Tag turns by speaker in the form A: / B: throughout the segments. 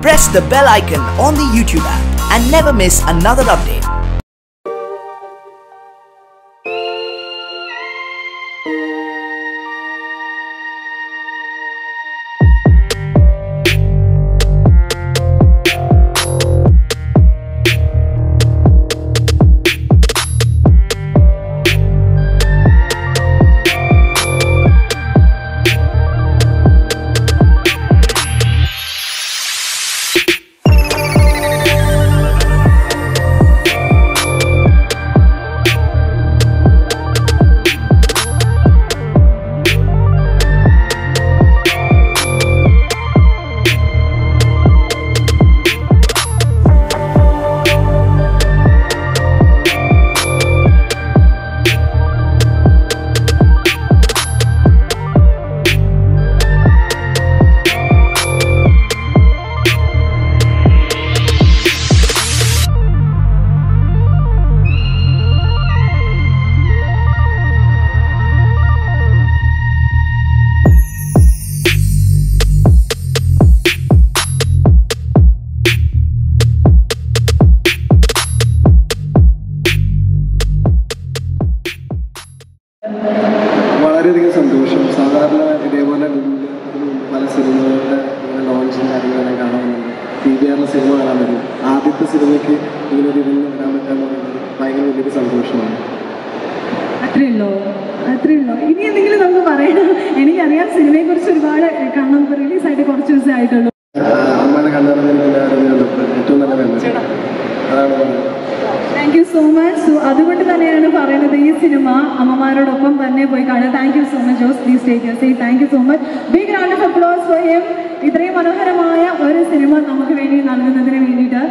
A: press the bell icon on the YouTube app and never miss another update.
B: വളരെയധികം സന്തോഷം സാധാരണ ഇതേപോലെ മുമ്പ് ഇതിനു മുമ്പ് പല സിനിമകളുടെ ഇങ്ങനെ ലോഞ്ചും കാര്യങ്ങളെല്ലാം കാണാറുണ്ട് ടി വി ആറിലെ സിനിമ കാണാൻ പറ്റും ആദ്യത്തെ സിനിമയ്ക്ക് ഇങ്ങനൊരു ഇതിന് വരാൻ പറ്റാന്ന് പറയുന്നത് ഭയങ്കര വലിയൊരു സന്തോഷമാണ്
C: അത്രേ ഉള്ളൂ അത്രേ ഉള്ളൂ ഇനി എന്തെങ്കിലും നമുക്ക് പറയണം എനിക്കറിയാം സിനിമയെ കുറിച്ച് ഒരുപാട് കാണാൻ റിലീസായിട്ട് കുറച്ച് ദിവസമേ ആയിട്ടുള്ളൂ
B: അമ്മയുടെ കണ്ടറിഞ്ഞതിൽ ഏറ്റവും നല്ല മെമ്മറി അതാണ് പറഞ്ഞത്
C: thank you so much so അതുകൊണ്ട് തന്നെയാണ് പറയുന്നത് ഈ സിനിമ അമ്മമാരോടൊപ്പം തന്നെ പോയി കാണുക thank you so much Jose please take say thank you so much big round of applause for him ഇത്രയും മനോഹരമായ ഒരു സിനിമ നമുക്ക് വേണ്ടി നൽകുന്നതിന് വേണ്ടിയിട്ട്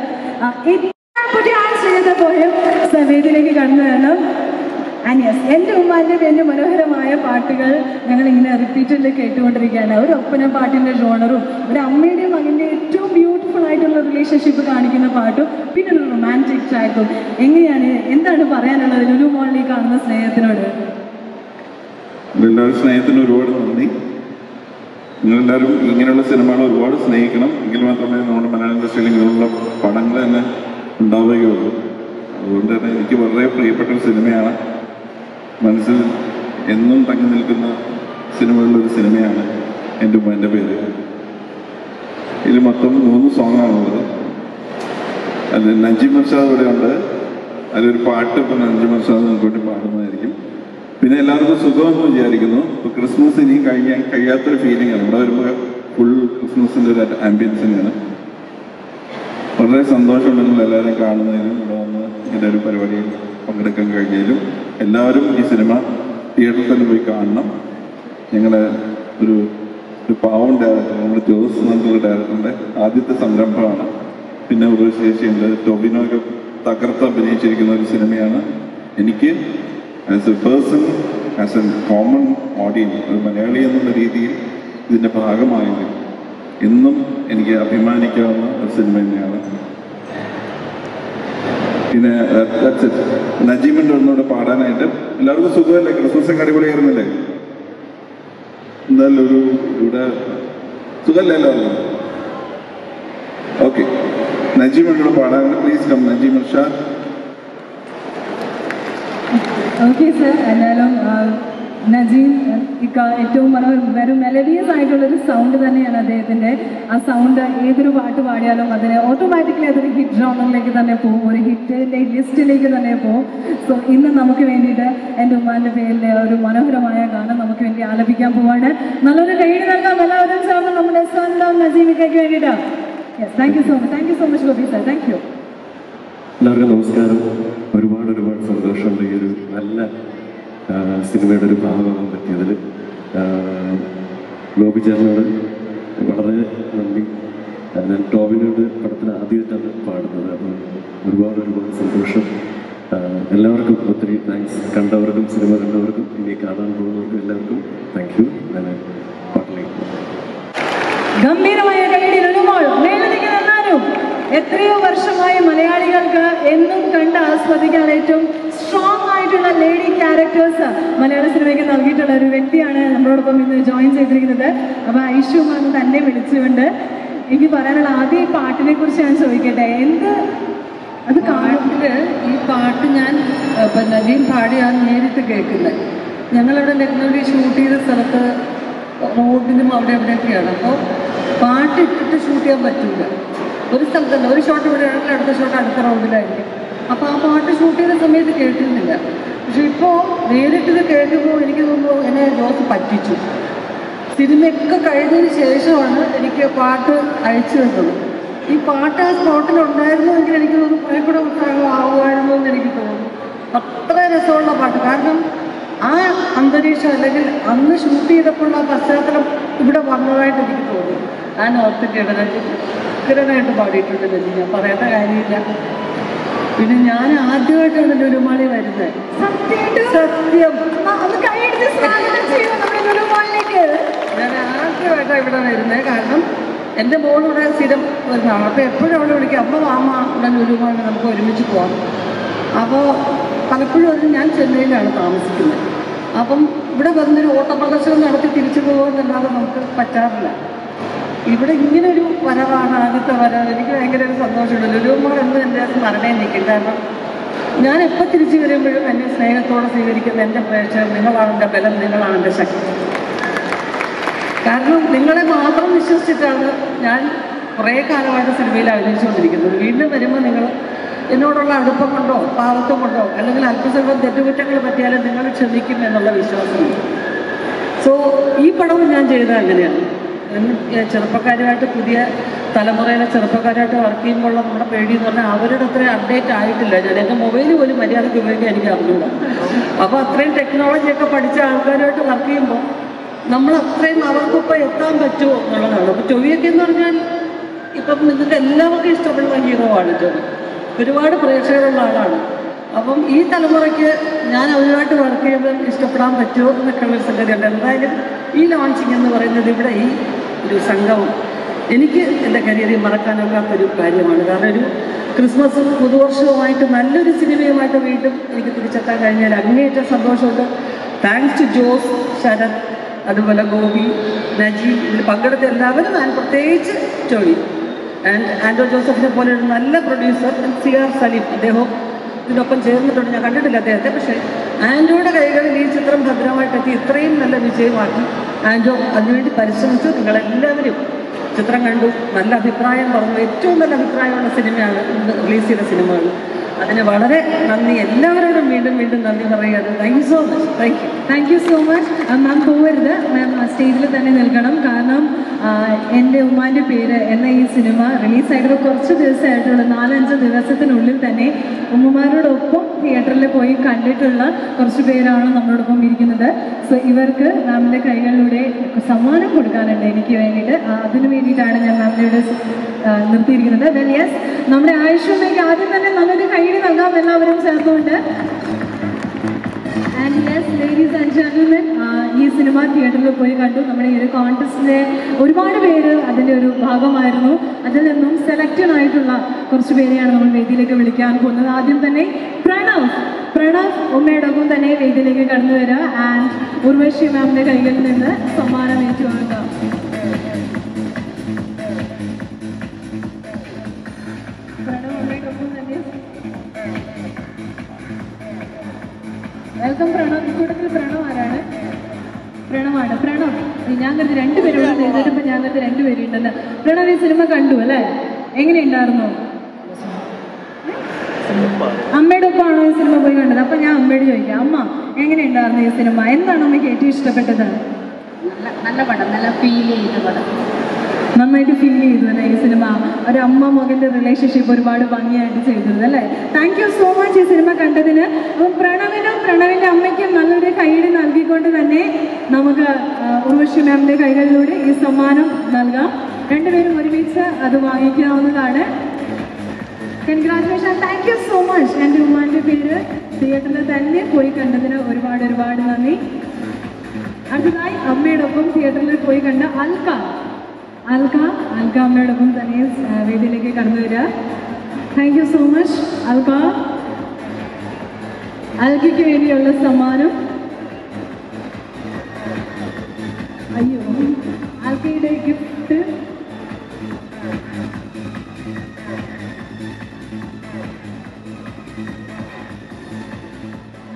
C: സമയത്തിലേക്ക് കടന്നു വരണം ആൻഡ് യെസ് എൻ്റെ ഉമ്മാൻ്റെ എൻ്റെ മനോഹരമായ പാട്ടുകൾ ഞങ്ങൾ ഇങ്ങനെ റിപ്പീറ്റഡിൽ കേട്ടുകൊണ്ടിരിക്കുകയാണ് ഒരു ഒപ്പന പാട്ടിൻ്റെ ജോണറും ഒരു അമ്മയുടെയും മകൻ്റെ ഏറ്റവും ബ്യൂട്ടിഫുൾ ആയിട്ടുള്ള റിലേഷൻഷിപ്പ് കാണിക്കുന്ന പാട്ടും പിന്നെ ഒരു റൊമാൻറ്റിക് ട്രാക്കും എങ്ങനെയാണ് എന്താണ് പറയാനുള്ളത് ലുലു മോളിൽ കാണുന്ന സ്നേഹത്തിനോട്
D: എല്ലാവരും സ്നേഹത്തിന് ഒരുപാട് നന്ദി നിങ്ങളെല്ലാവരും ഇങ്ങനെയുള്ള സിനിമകൾ ഒരുപാട് സ്നേഹിക്കണം എങ്കിൽ മാത്രമേ നമ്മുടെ മലയാളം ഇൻഡസ്ട്രിയിൽ ഇങ്ങനെയുള്ള പടങ്ങൾ തന്നെ ഉണ്ടാവുകയുള്ളൂ അതുകൊണ്ട് തന്നെ എനിക്ക് വളരെ പ്രിയപ്പെട്ട ഒരു സിനിമയാണ് മനസ്സിൽ എന്നും തങ്ങി നിൽക്കുന്ന സിനിമകളിലൊരു സിനിമയാണ് എൻ്റെ ഉമ്മൻ്റെ പേര് ഇതിൽ മൊത്തം മൂന്ന് സോങ്ങാണുള്ളത് അത് നജീം അർഷാദ് ഇവിടെ ഉണ്ട് അതിലൊരു പാട്ട് ഇപ്പം നജീം അർഷാദ് നിങ്ങൾക്ക് വേണ്ടി പാടുന്നതായിരിക്കും പിന്നെ എല്ലാവർക്കും സുഖമെന്ന് വിചാരിക്കുന്നു ഇപ്പോൾ ക്രിസ്മസ് ഇനിയും കഴിയാൻ കഴിയാത്തൊരു ഫീലിംഗ് ആണ് ഇവിടെ വരുമ്പോൾ ഫുൾ ക്രിസ്മസിൻ്റെ ഒരു ആംബിയൻസ് തന്നെയാണ് വളരെ സന്തോഷമുണ്ട് നിങ്ങൾ എല്ലാവരും കാണുന്നതിനും ഇവിടെ വന്ന് ഇതിൻ്റെ ഒരു പരിപാടിയിൽ പങ്കെടുക്കാൻ കഴിഞ്ഞതിലും എല്ലാവരും ഈ സിനിമ തിയേറ്ററിൽ തന്നെ പോയി കാണണം ഞങ്ങളുടെ ഒരു ഒരു പാവം ഡയറക്ടർ നമ്മുടെ ജോസ് എന്നുള്ള ഡയറക്ടറിൻ്റെ ആദ്യത്തെ സംരംഭമാണ് പിന്നെ ഒരു ശേഷിയുണ്ട് ടൊബിനോയൊക്കെ തകർത്ത് അഭിനയിച്ചിരിക്കുന്ന ഒരു സിനിമയാണ് എനിക്ക് as a person as a common audience ഒരു മലയാളി എന്നുള്ള രീതിയിൽ ഇതിൻ്റെ ഭാഗമായത് എന്നും എനിക്ക് അഭിമാനിക്കാവുന്ന ഒരു സിനിമ തന്നെയാണ് പിന്നെ that's it. നജീമിൻ്റെ ഒന്നുകൂടെ പാടാനായിട്ട് എല്ലാവർക്കും സുഖമല്ലേ ക്രിസ്മസ് ഒക്കെ അടിപൊളിയായിരുന്നില്ലേ എന്തായാലും ഒരു ഇവിടെ സുഖമല്ലേ എല്ലാവർക്കും ഓക്കെ നജീമിനോട് പാടാനുണ്ട് please come Najeem Irshad
C: okay sir എന്തായാലും ആ, നജീം ഇക്ക ഏറ്റവും മനോഹര വെറും മെലഡിയസ് ആയിട്ടുള്ളൊരു സൗണ്ട് തന്നെയാണ് അദ്ദേഹത്തിൻ്റെ ആ സൗണ്ട് ഏതൊരു പാട്ട് പാടിയാലും അതിന് ഓട്ടോമാറ്റിക്കലി അതൊരു ഹിറ്റ് ജോണറിലേക്ക് തന്നെ പോകും ഒരു ഹിറ്റിൻ്റെ ലിസ്റ്റിലേക്ക് തന്നെ പോകും സോ ഇന്ന് നമുക്ക് വേണ്ടിയിട്ട് എൻ്റെ ഉമ്മാൻ്റെ പേരിൽ ഒരു മനോഹരമായ ഗാനം നമുക്ക് വേണ്ടി ആലപിക്കാൻ പോവാണ് നല്ലൊരു കൈയ്യടി നൽകാം എല്ലാവരും ചേർന്ന് നമ്മുടെ സ്വന്തം നജീമിക്കയ്ക്ക് വേണ്ടിയിട്ട് yes thank you so much thank you so much Gopi sir thank you
E: എല്ലാവർക്കും നമസ്കാരം ഒരുപാട് ഒരുപാട് സന്തോഷമുണ്ട് ഈ ഒരു നല്ല ആ, സിനിമയുടെ ഒരു ഭാഗമാകാൻ പറ്റിയതിൽ ആ, ഗോപി ചേട്ടനോട് വളരെ നന്ദി ആ, ഞാൻ ടോവിനോട് പടത്തിൽ ആദ്യമായിട്ടാണ് പാടുന്നത് അപ്പോൾ ഒരുപാട് ഒരുപാട് സന്തോഷം ആ, എല്ലാവർക്കും ഒത്തിരി താങ്ക്സ് കണ്ടവർക്കും സിനിമ കണ്ടവർക്കും ഇനി കാണാൻ പോകുന്നവർക്കും എല്ലാവർക്കും താങ്ക് യു ഞാൻ പാട്ടിലേക്ക് പോകും
C: ഗംഭീരമായ കൈയടി ലുലുമോൾ മേലതിക്കുന്ന എല്ലാവരും എത്രയോ വർഷമായി മലയാളികൾക്ക് എന്നും കണ്ട് ആസ്വദിക്കാൻ ഏറ്റവും സ്ട്രോങ് ആയിട്ടുള്ള ലേഡി ക്യാരക്ടേഴ്സ് മലയാള സിനിമയ്ക്ക് നൽകിയിട്ടുള്ള ഒരു വ്യക്തിയാണ് നമ്മളോടൊപ്പം ഇന്ന് ജോയിൻ ചെയ്തിരിക്കുന്നത് അപ്പോൾ ഐഷു മാം തന്നെ വിളിച്ചുകൊണ്ട് എനിക്ക് പറയാനുള്ള ആദ്യം ഈ പാട്ടിനെ കുറിച്ച് ഞാൻ ചോദിക്കട്ടെ എന്ത് അത് കാണും
F: പാട്ടില് ഈ പാട്ട് ഞാൻ ഏഹ്, ഇപ്പം നവീൻ പാടിയാണ് നേരിട്ട് കേൾക്കുന്നത് ഞങ്ങളിവിടെ ലക്നൗവിൽ ഷൂട്ട് ചെയ്ത സ്ഥലത്ത് റോഡിനും അവിടെ എവിടെയൊക്കെയാണ് അപ്പോൾ പാട്ട് ഇട്ടിട്ട് ഷൂട്ട് ചെയ്യാൻ പറ്റില്ല ഒരു സ്ഥലത്തല്ല ഒരു ഷോട്ട് ഇവിടെ ആണെങ്കിൽ അടുത്ത ഷോട്ട് അടുത്ത റൗണ്ടിലായിരിക്കും അപ്പോൾ ആ പാട്ട് ഷൂട്ട് ചെയ്ത സമയത്ത് കേട്ടിരുന്നില്ല പക്ഷെ ഇപ്പോൾ നേരിട്ടിത് കേൾക്കുമ്പോൾ എനിക്ക് തോന്നുന്നു എന്നെ ജോസ് പറ്റിച്ചു സിനിമയൊക്കെ കഴിഞ്ഞതിന് ശേഷമാണ് എനിക്ക് പാട്ട് അയച്ചു തന്നത് ഈ പാട്ട് ആ സ്പോട്ടിൽ ഉണ്ടായിരുന്നുവെങ്കിൽ എനിക്ക് തോന്നുന്നു കുറെ കൂടെ ഉത്സാഹം ആവുമായിരുന്നു എന്ന് എനിക്ക് തോന്നുന്നു അത്ര രസമുള്ള പാട്ട് കാരണം ആ അന്തരീക്ഷം അല്ലെങ്കിൽ അന്ന് ഷൂട്ട് ചെയ്തപ്പോൾ ആ പശ്ചാത്തലം ഇവിടെ വന്നതായിട്ട് എനിക്ക് തോന്നി ഞാൻ ഓർത്തിട്ട് ഉഗ്രനായിട്ട് പാടിയിട്ടുണ്ട് രജി ഞാൻ പറയേണ്ട കാര്യമില്ല പിന്നെ ഞാൻ ആദ്യമായിട്ടാണ് ലുലുമാളി വരുന്നത് സത്യം
C: ഒന്ന് കൈയെടുത്ത് സ്വാഗതം ചെയ്യൂ നമ്മുടെ ലുലുമാളിലേക്ക്
F: ഞാൻ ആദ്യമായിട്ടാണ് ഇവിടെ വരുന്നത് കാരണം എൻ്റെ മോൾ ഇവിടെ സ്ഥിരം വരുന്നതാണ് അപ്പോൾ എപ്പോഴും അവളെ വിളിക്കും അമ്മ മാമ ഇവിടെ ലുലുമാണ് നമുക്ക് ഒരുമിച്ച് പോകാം അപ്പോൾ പലപ്പോഴും അത് ഞാൻ ചെന്നൈയിലാണ് താമസിക്കുന്നത് അപ്പം ഇവിടെ വന്നൊരു ഓട്ടപ്രദർശനം നടത്തി തിരിച്ചു പോകുമെന്നല്ലാതെ നമുക്ക് പറ്റാറില്ല ഇവിടെ ഇങ്ങനെ ഒരു വരവാണ് ആദ്യത്തെ വരവ് എനിക്ക് ഭയങ്കര ഒരു സന്തോഷമുണ്ട് ലുലുമാൾ എന്ന് എൻ്റെ സ്മരണയിൽ നിൽക്കും കാരണം ഞാൻ എപ്പോൾ തിരിച്ചു വരുമ്പോഴും എന്നെ സ്നേഹത്തോടെ സ്വീകരിക്കുന്ന എൻ്റെ പ്രേക്ഷകർ നിങ്ങളാണ് എൻ്റെ ബലം നിങ്ങളാണ് എൻ്റെ ശക്തി കാരണം നിങ്ങളെ മാത്രം വിശ്വസിച്ചിട്ടാണ് ഞാൻ കുറേ കാലമായിട്ട് സിനിമയിൽ അഭിനയിച്ചുകൊണ്ടിരിക്കുന്നത് വീണ്ടും വരുമ്പോൾ നിങ്ങൾ എന്നോടുള്ള അടുപ്പം കൊണ്ടോ പാവത്വം കൊണ്ടോ അല്ലെങ്കിൽ അല്പസ്വല്പം തെറ്റുകുറ്റങ്ങൾ പറ്റിയാലും നിങ്ങൾ ക്ഷമിക്കും എന്നുള്ള വിശ്വാസമുണ്ട് സോ ഈ പടവും ഞാൻ ചെയ്തത് അങ്ങനെയാണ് എന്ന് ചെറുപ്പക്കാരുമായിട്ട് പുതിയ തലമുറയിലെ ചെറുപ്പക്കാരായിട്ട് വർക്ക് ചെയ്യുമ്പോൾ നമ്മുടെ പേടി എന്ന് പറഞ്ഞാൽ അവരുടെ അത്ര അപ്ഡേറ്റ് ആയിട്ടില്ല ഞാൻ എൻ്റെ മൊബൈൽ പോലും മര്യാദയ്ക്ക് ഉപയോഗിക്കാൻ എനിക്ക് അറിഞ്ഞൂടാ അപ്പോൾ അത്രയും ടെക്നോളജിയൊക്കെ പഠിച്ച ആൾക്കാരുമായിട്ട് വർക്ക് ചെയ്യുമ്പോൾ നമ്മൾ അത്രയും അവർക്കൊപ്പം എത്താൻ പറ്റുമോ എന്നുള്ളതാണ് അപ്പോൾ ചൊവ്വയൊക്കെ എന്ന് പറഞ്ഞാൽ ഇപ്പം നിങ്ങൾക്ക് എല്ലാവർക്കും ഇഷ്ടപ്പെടുന്ന ഹീറോ ആണ് ജോബി ഒരുപാട് പ്രേക്ഷകരുള്ള ആളാണ് അപ്പം ഈ തലമുറയ്ക്ക് ഞാൻ അവരുമായിട്ട് വർക്ക് ചെയ്ത് ഇഷ്ടപ്പെടാൻ പറ്റുമോ എന്നൊക്കെ ഉള്ള സംഗതിയുണ്ട് എന്തായാലും ഈ ലോഞ്ചിങ് എന്ന് പറയുന്നത് ഇവിടെ ഈ ഒരു സംഘവും എനിക്ക് എൻ്റെ കരിയറിൽ മറക്കാനാകാത്തൊരു കാര്യമാണ് കാരണം ഒരു ക്രിസ്മസും പുതുവർഷവുമായിട്ട് നല്ലൊരു സിനിമയുമായിട്ട് വീണ്ടും എനിക്ക് തിരിച്ചെത്താൻ കഴിഞ്ഞാൽ അങ്ങേയറ്റം സന്തോഷമുണ്ട് താങ്ക്സ് ടു ജോസ് ശരത് അതുപോലെ ഗോപി നജീബ് ഇതിൽ പങ്കെടുത്ത എല്ലാവരും ഞാൻ പ്രത്യേകിച്ച് ചോദി ആൻഡ് ആൻഡോ ജോസഫിനെ പോലെ ഒരു നല്ല പ്രൊഡ്യൂസർ സി ആർ സലീം അദ്ദേഹം ഇതിനൊപ്പം ചേർന്നിട്ടുണ്ട് ഞാൻ കണ്ടിട്ടില്ല അദ്ദേഹത്തെ പക്ഷേ ആൻഡോയുടെ കൈകളിൽ ഈ ചിത്രം ഭദ്രമായിട്ടെത്തി ഇത്രയും നല്ല വിജയമാക്കി ആൻഡോ അതിനുവേണ്ടി പരിശ്രമിച്ചു നിങ്ങളെല്ലാവരും ചിത്രം കണ്ടു നല്ല അഭിപ്രായം പറഞ്ഞു ഏറ്റവും നല്ല അഭിപ്രായമുള്ള സിനിമയാണ് ഇന്ന് റിലീസ് ചെയ്ത സിനിമകൾ അതിന് വളരെ നന്ദി എല്ലാവരോടും വീണ്ടും വീണ്ടും നന്ദി പറയുകയാണ് thank you so much thank you
C: thank you so much ma'am പോവരുത് മാം സ്റ്റേജിൽ തന്നെ നിൽക്കണം കാരണം ആ, എൻ്റെ ഉമ്മാൻ്റെ പേര് എന്ന ഈ സിനിമ റിലീസായിട്ട് കുറച്ച് ദിവസമായിട്ടുള്ള നാലഞ്ച് ദിവസത്തിനുള്ളിൽ തന്നെ ഉമ്മമാരോടൊപ്പം തിയേറ്ററിൽ പോയി കണ്ടിട്ടുള്ള കുറച്ച് പേരാണ് നമ്മളോടൊപ്പം ഇരിക്കുന്നത് സോ ഇവർക്ക് മാമിൻ്റെ കൈകളിലൂടെ സമ്മാനം കൊടുക്കാനുണ്ട് എനിക്ക് വേണ്ടിയിട്ട് ആ, അതിനു വേണ്ടിയിട്ടാണ് ഞാൻ മാമിൻ്റെ ഇവിടെ ആ, നിർത്തിയിരിക്കുന്നത് വെൽ യെസ് നമ്മുടെ ആയുഷ്മയ്ക്ക് ആദ്യം തന്നെ നല്ലൊരു കൈയ്യടി നൽകാം എല്ലാവരും ചേർത്തുകൊണ്ട് and yes ladies and gentlemen ഈ സിനിമ തിയേറ്ററിൽ പോയി കണ്ടു നമ്മുടെ ഈ ഒരു കോൺടെസ്റ്റിലെ ഒരുപാട് പേര് അതിൻ്റെ ഒരു ഭാഗമായിരുന്നു അതിൽ നിന്നും സെലക്റ്റഡ് ആയിട്ടുള്ള കുറച്ച് പേരെയാണ് നമ്മൾ വേദിയിലേക്ക് വിളിക്കാൻ പോകുന്നത് ആദ്യം തന്നെ പ്രണവ് പ്രണവ് ഉമ്മയോടൊപ്പം തന്നെ വേദിയിലേക്ക് കടന്നു വരിക ആൻഡ് ഉർവശി മാമിൻ്റെ കൈകളിൽ നിന്ന് സമ്മാനം ഏറ്റുവാങ്ങുക പ്രണവ് ഉമ്മയോടൊപ്പം തന്നെ വെൽക്കം പ്രണവ് ഇക്കൂട്ടത്തിൽ പ്രണവ് ആരാണ് പ്രണവാണ് പ്രണവ് ഈ ഞാൻ കരുതി രണ്ടുപേരും എഴുതിയപ്പോൾ ഞാൻ കരുതി രണ്ടുപേരും ഉണ്ടല്ലോ പ്രണവ് ഈ സിനിമ കണ്ടു അല്ലേ എങ്ങനെയുണ്ടായിരുന്നു അമ്മയുടെ ഒപ്പമാണോ ഈ സിനിമ പോയി കണ്ടത് അപ്പൊ ഞാൻ അമ്മയോട് ചോദിക്കാം അമ്മ എങ്ങനെയുണ്ടായിരുന്നു ഈ സിനിമ എന്താണ് അമ്മയ്ക്ക് ഏറ്റവും ഇഷ്ടപ്പെട്ടത്
G: നല്ല നല്ല പടം നല്ല ഫീൽ ചെയ്ത പടം
C: നന്നായിട്ട് ഫീൽ ചെയ്തു അല്ലേ ഈ സിനിമ ഒരു അമ്മ മകന്റെ റിലേഷൻഷിപ്പ് ഒരുപാട് ഭംഗിയായിട്ട് ചെയ്തിരുന്നു അല്ലേ താങ്ക് യു സോ മച്ച് ഈ സിനിമ കണ്ടതിന് അപ്പം പ്രണവിനും പ്രണവിന്റെ അമ്മയ്ക്കും നല്ലൊരു കൈയ്യടി നൽകിക്കൊണ്ട് തന്നെ നമുക്ക് ആ, ഉർവശി മാമിന്റെ കൈകളിലൂടെ ഈ സമ്മാനം നൽകാം രണ്ടുപേരും ഒരുമിച്ച് അത് വാങ്ങിക്കാവുന്നതാണ് congratulation thank you so much എൻ്റെ ഉമ്മാൻ്റെ പേര് തിയേറ്ററിൽ തന്നെ പോയി കണ്ടതിന് ഒരുപാട് ഒരുപാട് നന്ദി അടുത്തതായി അമ്മയോടൊപ്പം തിയേറ്ററിൽ പോയി കണ്ട അൽക്ക അൽക്ക അൽക്ക അമ്മയോടൊപ്പം തന്നെ ആ, വേദിയിലേക്ക് കടന്നു വരിക thank you so much Alka അൽക്കയ്ക്ക് വേണ്ടിയുള്ള സമ്മാനം അയ്യോ അൽക്കയുടെ gift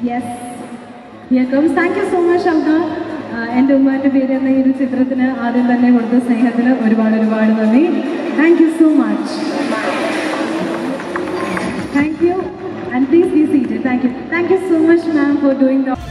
C: yes here comes thank you so much അബ്ദ എൻ്റെ ഉമ്മാൻ്റെ പേര് എന്ന ഈ ഒരു ചിത്രത്തിന് ആദ്യം തന്നെ കൊടുത്ത സ്നേഹത്തിന് ഒരുപാട് ഒരുപാട് നന്ദി thank you so much thank you and please be seated thank you thank you so much ma'am for doing the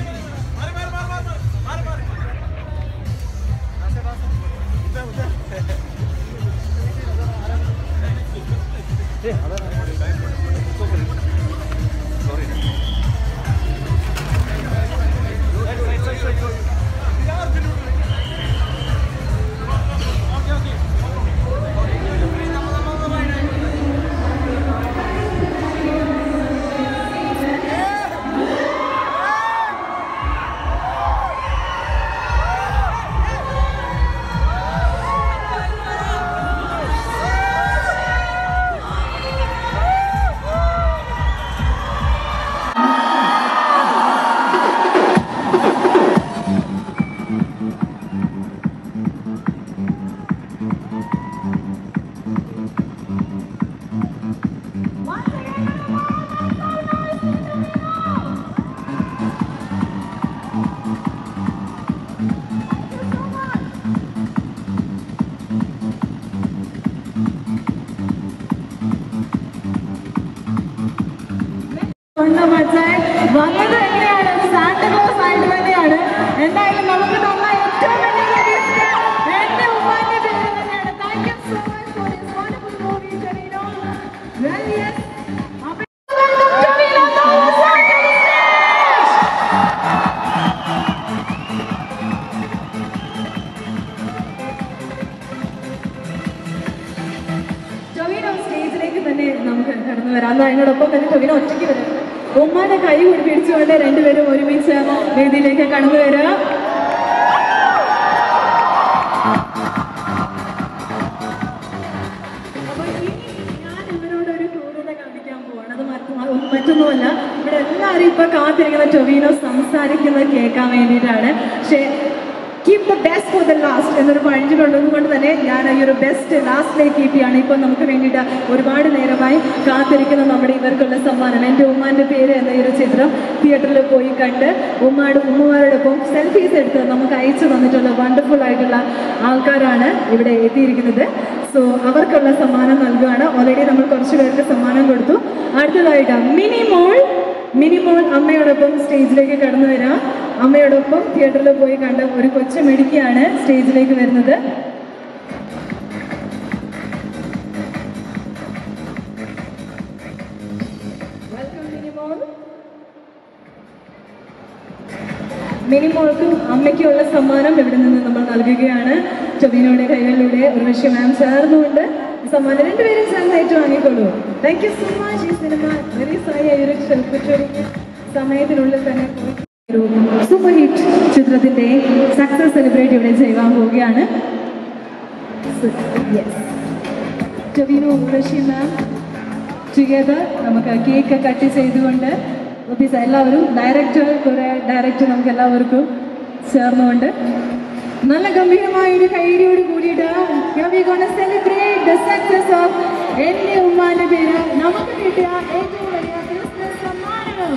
C: കൊണ്ട് മച്ചാൻ വന്നത് എങ്ങനെയാണ് സാന്റക്ലോസ് ആയിട്ട് തന്നെയാണ് എന്തായാലും നമുക്ക് തന്ന ഏറ്റവും വലിയ gift എന്റെ ഉമ്മാന്റെ പേര് തന്നെയാണ് thank you so much for this wonderful movie Tovino well yes അപ്പോൾ welcome Tovino Thomas on the stage. Tovino സ്റ്റേജിലേക്ക് തന്നെ നമുക്ക് കടന്നു വരാം എന്നാൽ അതിനോടൊപ്പം തന്നെ ടൊവിനോ ഒറ്റയ്ക്ക് വരും ഉമ്മാന്റെ കൈ കൂടി പിടിച്ചുകൊണ്ട് രണ്ടുപേരും ഒരുമിച്ച് വേദിയിലേക്ക് കടന്നു വരിക അപ്പോൾ ഇനി ഞാൻ ഇവരോട് ഒരു ക്രൂരത കാണിക്കാൻ പോവാണ് അത് മറ്റ- ഒന്നും- മറ്റൊന്നുമല്ല ഇവിടെ എല്ലാവരും ഇപ്പൊ കാത്തിരിക്കുന്ന ടൊവിനോ സംസാരിക്കുന്നത് കേൾക്കാൻ വേണ്ടിയിട്ടാണ് പക്ഷേ keep the best for the last എന്നൊരു പഴഞ്ചിലുള്ളത് കൊണ്ട് തന്നെ ഞാൻ ഈ ഒരു ബെസ്റ്റ് ലാസ്റ്റിലേക്ക് കീപ്പ് ചെയ്യാണ് ഇപ്പം നമുക്ക് വേണ്ടിയിട്ട് ഒരുപാട് നേരമായി കാത്തിരിക്കുന്ന നമ്മുടെ ഇവർക്കുള്ള സമ്മാനം എൻ്റെ ഉമ്മാൻ്റെ പേര് എന്ന ഈ ഒരു ചിത്രം തിയേറ്ററിൽ പോയി കണ്ട് ഉമ്മാട് ഉമ്മമാരോടൊപ്പം സെൽഫീസ് എടുത്ത് നമുക്ക് അയച്ചു തന്നിട്ടുള്ള വണ്ടർഫുൾ ആയിട്ടുള്ള ആൾക്കാരാണ് ഇവിടെ എത്തിയിരിക്കുന്നത് സോ അവർക്കുള്ള സമ്മാനം നൽകുകയാണ് ഓൾറെഡി നമ്മൾ കുറച്ച് പേർക്ക് സമ്മാനം കൊടുത്തു അടുത്തതായിട്ട് മിനി മോൾ മിനി മോൾ അമ്മയോടൊപ്പം സ്റ്റേജിലേക്ക് കടന്നു വരാം അമ്മയോടൊപ്പം തിയേറ്ററിൽ പോയി കണ്ട ഒരു കൊച്ചു മെടുക്കിയാണ് സ്റ്റേജിലേക്ക് വരുന്നത് വെൽക്കം മിനി മോൾ മിനിമോൾക്കും അമ്മയ്ക്കുമുള്ള സമ്മാനം ഇവിടെ നിന്ന് നമ്മൾ നൽകുകയാണ് ചൊവ്വിനോടെ കൈകളിലൂടെ ഉർവശി മാം ചേർന്നുകൊണ്ട് ഈ സമ്മാനം രണ്ടുപേരും ചേർന്ന് ഏറ്റുവാങ്ങിക്കൊള്ളൂ താങ്ക് യു സോ മച്ച് ഈ സിനിമ വെരി സായി ഒരു ചുരുങ്ങിയ സമയത്തിനുള്ളിൽ തന്നെ സൂപ്പർ ഹിറ്റ് ചിത്രത്തിന്റെ സക്സസ് സെലിബ്രേറ്റ് ഇവിടെ ചെയ്യാൻ പോവുകയാണ് yes Tovino Urvashi ma'am together നമുക്ക് കേക്ക് കട്ട് ചെയ്തുകൊണ്ട് ഓഫീസ് എല്ലാവരും ഡയറക്ടർ കുറെ ഡയറക്ടർ നമുക്ക് എല്ലാവർക്കും ചേർന്നുകൊണ്ട് നല്ല ഗംഭീരമായ ഒരു കൈഡിയോട് കൂടിയിട്ട് സെലിബ്രേറ്റ് ദ സക്സസ് ഓഫ് എന്റെ ഉമ്മാന്റെ പേര് നമുക്ക് കിട്ടിയ ഏറ്റവും വലിയ ക്രിസ്മസ് സമ്മാനം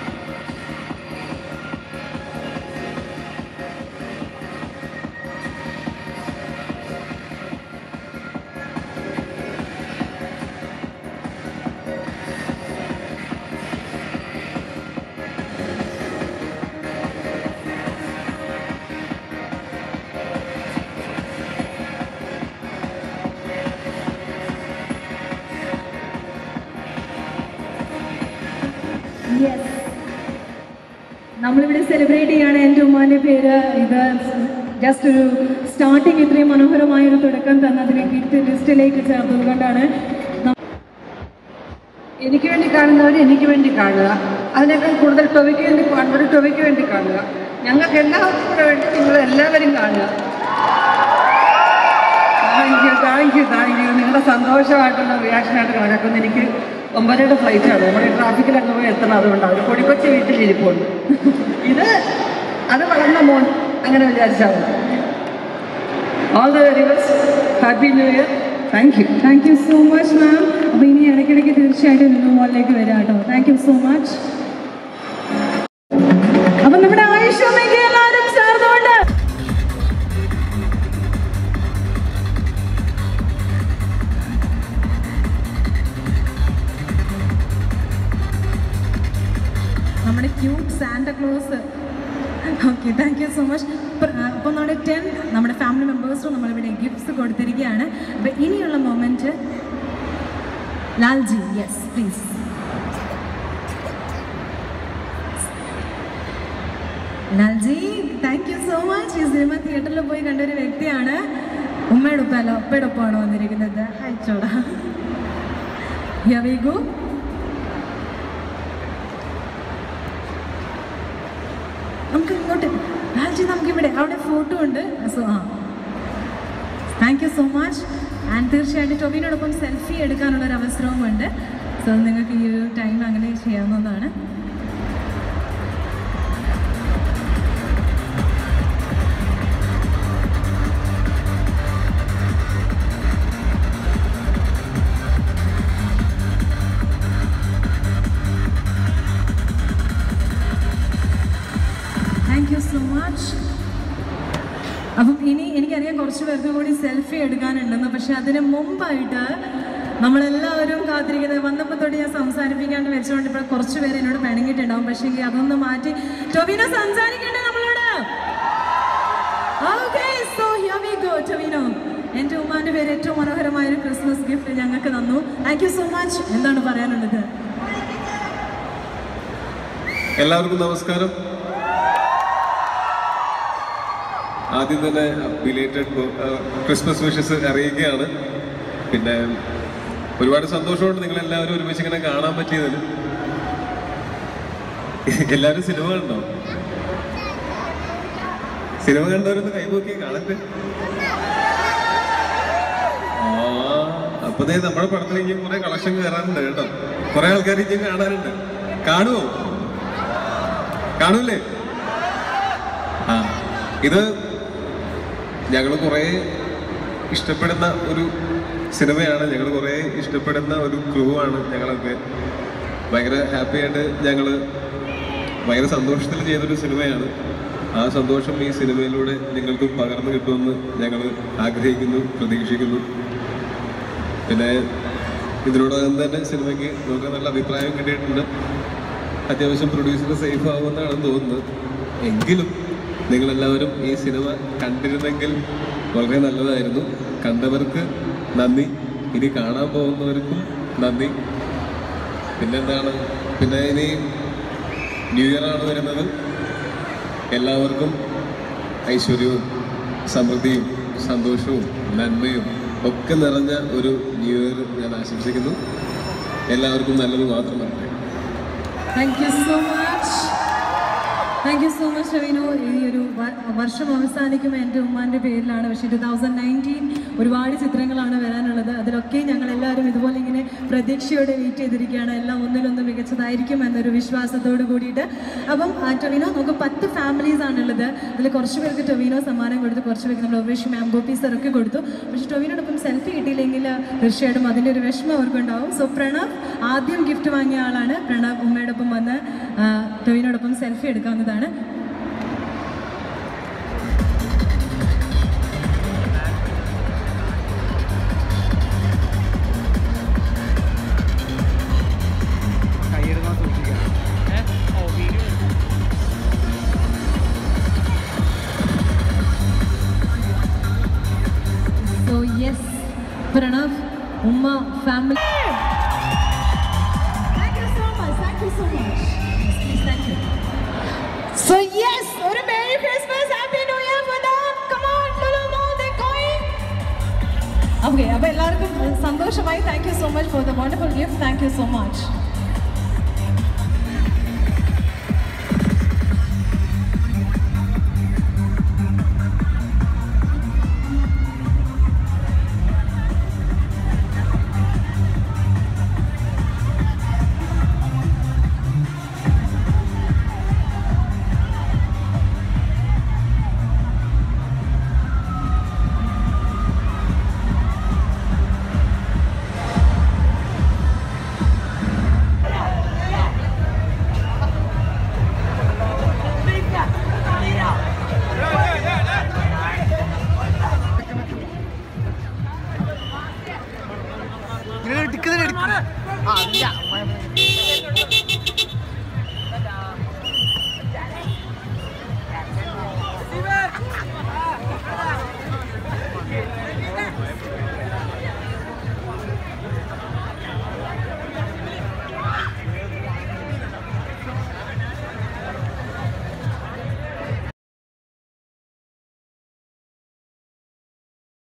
C: യെസ് നമ്മളിവിടെ സെലിബ്രേറ്റ് ചെയ്യാണ് എൻ്റെ ഉമ്മാൻ്റെ പേര് ഇത് ജസ്റ്റ് ഒരു സ്റ്റാർട്ടിങ് ഇത്രയും മനോഹരമായ ഒരു തുടക്കം തന്നതിന് ഗിഫ്റ്റ് ലിസ്റ്റിലേക്ക് ചേർത്തത് കൊണ്ടാണ്
F: എനിക്ക് വേണ്ടി കാണുന്നവർ എനിക്ക് വേണ്ടി കാണുക അതിനേക്കാൾ കൂടുതൽ ടൊവിക്ക് വേണ്ടി കാണുന്നവർ ടൊവിക്ക് വേണ്ടി കാണുക ഞങ്ങൾക്ക് എല്ലാവർക്കും കൂടെ വേണ്ടി നിങ്ങൾ എല്ലാവരും കാണുക thank you thank you thank you നിങ്ങളുടെ സന്തോഷമായിട്ടുള്ള റിയാക്ഷനായിട്ട് കണക്കാക്കുന്ന എനിക്ക് ഒമ്പതരയുടെ ഫ്ലൈറ്റാണ് നമ്മുടെ ട്രാഫിക്കിൽ അങ്ങ് പോയി എത്തണം അതുകൊണ്ടാണ് ഒരു കൊടിക്കൊച്ചി വീട്ടിലിരിപ്പുണ്ട് ഇത് അത് വളർന്ന മോൻ അങ്ങനെ വിചാരിച്ചാൽ മതി all the very best happy new year thank you
C: thank you so much ma'am അപ്പോൾ ഇനി ഇടയ്ക്കിടയ്ക്ക് തീർച്ചയായിട്ടും നിന്നു മോളിലേക്ക് വരാം കേട്ടോ thank you so much Santa Claus okay thank you so much അപ്പോൾ നമ്മുടെ ടെൻ നമ്മുടെ ഫാമിലി മെമ്പേഴ്സും നമ്മളിവിടെ ഗിഫ്റ്റ്സ് കൊടുത്തിരിക്കുകയാണ് അപ്പോൾ ഇനിയുള്ള moment Lalji yes please Lalji thank you so much ഈ സിനിമ തിയേറ്ററിൽ പോയി കണ്ട ഒരു വ്യക്തിയാണ് ഉമ്മയുടെ ഉപ്പ അല്ല ഉപ്പയുടെ ഒപ്പമാണ് വന്നിരിക്കുന്നത് അയച്ചോടാ യവിഗു നമുക്ക് ഇങ്ങോട്ട് ലാൽജി നമുക്കിവിടെ അവിടെ ഫോട്ടോ ഉണ്ട് സോ ആ thank you so much and തീർച്ചയായിട്ടും ടൊബിനോടൊപ്പം സെൽഫി എടുക്കാനുള്ള ഒരു അവസരവുമുണ്ട് സോ നിങ്ങൾക്ക് ഈ ഒരു ടൈം അങ്ങനെ ചെയ്യാവുന്നതാണ് താങ്ക് യു സോ മച്ച് അപ്പം ഇനി എനിക്കറിയാം കുറച്ച് പേർക്ക് കൂടി സെൽഫി എടുക്കാനുണ്ടെന്ന് പക്ഷെ അതിന് മുമ്പായിട്ട് നമ്മളെല്ലാവരും കാത്തിരിക്കുന്നത് വന്നപ്പോൾ തൊട്ട് ഞാൻ സംസാരിപ്പിക്കാണ്ട് വെച്ചുകൊണ്ട് ഇപ്പോൾ കുറച്ച് പേര് എന്നോട് പിണങ്ങിയിട്ടുണ്ടാവും പക്ഷേ എങ്കിൽ അതൊന്ന് മാറ്റി ടൊവിനോ സംസാരിക്കണ്ടേ നമ്മളോട് okay so here we go Tovino എൻ്റെ ഉമ്മാൻ്റെ പേര് ഏറ്റവും മനോഹരമായ ഒരു ക്രിസ്മസ് ഗിഫ്റ്റ് ഞങ്ങൾക്ക് തന്നു താങ്ക് യു സോ മച്ച് എന്താണ് പറയാനുള്ളത്
H: എല്ലാവർക്കും നമസ്കാരം ആദ്യം തന്നെ ബിലേറ്റഡ് ക്രിസ്മസ് വിഷസ് അറിയിക്കുകയാണ് പിന്നെ ഒരുപാട് സന്തോഷമുണ്ട് നിങ്ങൾ എല്ലാവരും ഒരുമിച്ച് ഇങ്ങനെ കാണാൻ പറ്റിയതിൽ എല്ലാവരും സിനിമ കണ്ടോ സിനിമ കണ്ടവരൊന്ന് കൈപോക്കി കാണട്ടെ ആ അപ്പൊ ദേ നമ്മുടെ പടത്തിൽ ഇനിയും കുറെ കളക്ഷൻ കയറാനുണ്ട് കേട്ടോ കുറെ ആൾക്കാർ ഇനിയും കാണാനുണ്ട് കാണുമോ കാണൂലേ ആ ഇത് ഞങ്ങൾ കുറേ ഇഷ്ടപ്പെടുന്ന ഒരു സിനിമയാണ് ഞങ്ങൾ കുറേ ഇഷ്ടപ്പെടുന്ന ഒരു ക്രൂ ആണ് ഞങ്ങളൊക്കെ ഭയങ്കര ഹാപ്പി ആയിട്ട് ഞങ്ങൾ ഭയങ്കര സന്തോഷത്തിൽ ചെയ്തൊരു സിനിമയാണ് ആ സന്തോഷം ഈ സിനിമയിലൂടെ നിങ്ങൾക്ക് പകർന്നു കിട്ടുമെന്ന് ഞങ്ങൾ ആഗ്രഹിക്കുന്നു പ്രതീക്ഷിക്കുന്നു പിന്നെ ഇതിനോടകം തന്നെ സിനിമയ്ക്ക് നമുക്ക് നല്ല അഭിപ്രായം കിട്ടിയിട്ടുണ്ട് അത്യാവശ്യം പ്രൊഡ്യൂസർ സേഫ് ആവുമെന്നാണ് തോന്നുന്നത് എങ്കിലും നിങ്ങളെല്ലാവരും ഈ സിനിമ കണ്ടിരുന്നെങ്കിൽ വളരെ നല്ലതായിരുന്നു കണ്ടവർക്ക് നന്ദി ഇനി കാണാൻ പോകുന്നവർക്കും നന്ദി പിന്നെന്താണ് പിന്നെ ഇനി ന്യൂ ഇയർ ആണ് വരുന്നത് എല്ലാവർക്കും ഐശ്വര്യവും സമൃദ്ധിയും സന്തോഷവും നന്മയും ഒക്കെ നിറഞ്ഞ ഒരു ന്യൂ ഇയർ ഞാൻ ആശംസിക്കുന്നു എല്ലാവർക്കും നല്ലത് മാത്രം വരട്ടെ
C: thank you so much thank you so much രവീനു ഈ ഒരു വ- വർഷം അവസാനിക്കുമ്പോൾ എൻ്റെ ഉമ്മാൻ്റെ പേരിലാണ് പക്ഷേ ടു തൗസൻഡ് നയൻറ്റീൻ ഒരുപാട് ചിത്രങ്ങളാണ് വരാനുള്ളത് അതിലൊക്കെ ഞങ്ങൾ എല്ലാവരും ഇതുപോലെ ഇങ്ങനെ പ്രതീക്ഷയോടെ വെയിറ്റ് ചെയ്തിരിക്കുകയാണ് എല്ലാം ഒന്നിലൊന്ന് മികച്ചതായിരിക്കും എന്നൊരു വിശ്വാസത്തോട് കൂടിയിട്ട് അപ്പം ആ, ടൊവിനോ നമുക്ക് പത്ത് ഫാമിലീസ് ആണുള്ളത് അതിൽ കുറച്ച് പേർക്ക് ടൊവിനോ സമ്മാനം കൊടുത്തു കുറച്ച് പേർക്ക് നമ്മൾ ഉപേക്ഷ മാം ഗോപി sir ഒക്കെ കൊടുത്തു പക്ഷേ ടൊവിനോടൊപ്പം സെൽഫി കിട്ടിയില്ലെങ്കിൽ തീർച്ചയായിട്ടും അതിൻ്റെ ഒരു വിഷമം അവർക്കുണ്ടാവും സോ പ്രണവ് ആദ്യം ഗിഫ്റ്റ് വാങ്ങിയ ആളാണ് പ്രണവ് ഉമ്മയോടൊപ്പം വന്ന് ആ, ടൊവിനോടൊപ്പം സെൽഫി എടുക്കാവുന്നതാണ് സോ യെസ് പ്രണവ് ഉമ്മ family thank you so much thank you so much please thank you so yes ഒരു merry Christmas happy new year for them come on Lulu mall they going okay അപ്പോൾ എല്ലാവർക്കും സന്തോഷമായി thank you so much for the wonderful gift thank you so much